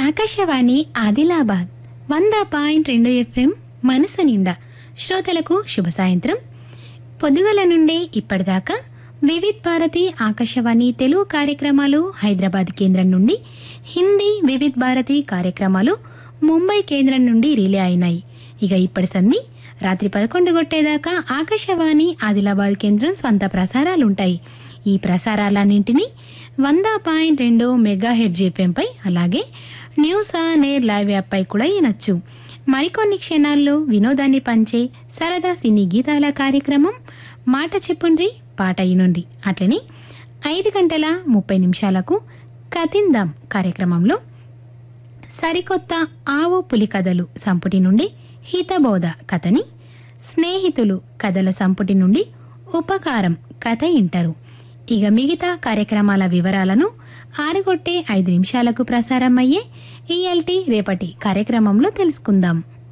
ఆకాశవాణి ఆదిలాబాద్ వంద పాయింట్ రెండు ఎఫ్ఎం మనసు నిండా శ్రోతలకు శుభ సాయంత్రం పొద్దుగల నుండి ఇప్పటిదాకా వివిధ్ భారతి ఆకాశవాణి తెలుగు కార్యక్రమాలు హైదరాబాద్ కేంద్రం నుండి హిందీ వివిధ్ భారతి కార్యక్రమాలు ముంబై కేంద్రం నుండి రిలే అయినాయి ఇక ఇప్పటి సంధి రాత్రి పదకొండు కొట్టేదాకా ఆకాశవాణి ఆదిలాబాద్ కేంద్రం స్వంత ప్రసారాలుంటాయి ఈ ప్రసారాలన్నింటినీ వంద పాయింట్ రెండు మెగా హెడ్ జీపీఎంపై అలాగే న్యూస్ ఆన్ ఎయిర్ లైవ్ యాప్పై కూడా వినొచ్చు మరికొన్ని క్షణాల్లో వినోదాన్ని పంచే సరదా సినీ గీతాల కార్యక్రమం మాట చెప్పుండ్రి పాట ఇనుండ్రి అట్లనే ఐదు గంటల ముప్పై నిమిషాలకు కతిందాం కార్యక్రమంలో సరికొత్త ఆవు పులి కథలు సంపుటి నుండి హితబోధ కథని స్నేహితులు కథల సంపుటి నుండి ఉపకారం కథ ఇంటారు ఇక మిగతా కార్యక్రమాల వివరాలను ఆరుగొట్టే ఐదు నిమిషాలకు ప్రసారం అయ్యే ఈఎల్టీ రేపటి కార్యక్రమంలో తెలుసుకుందాం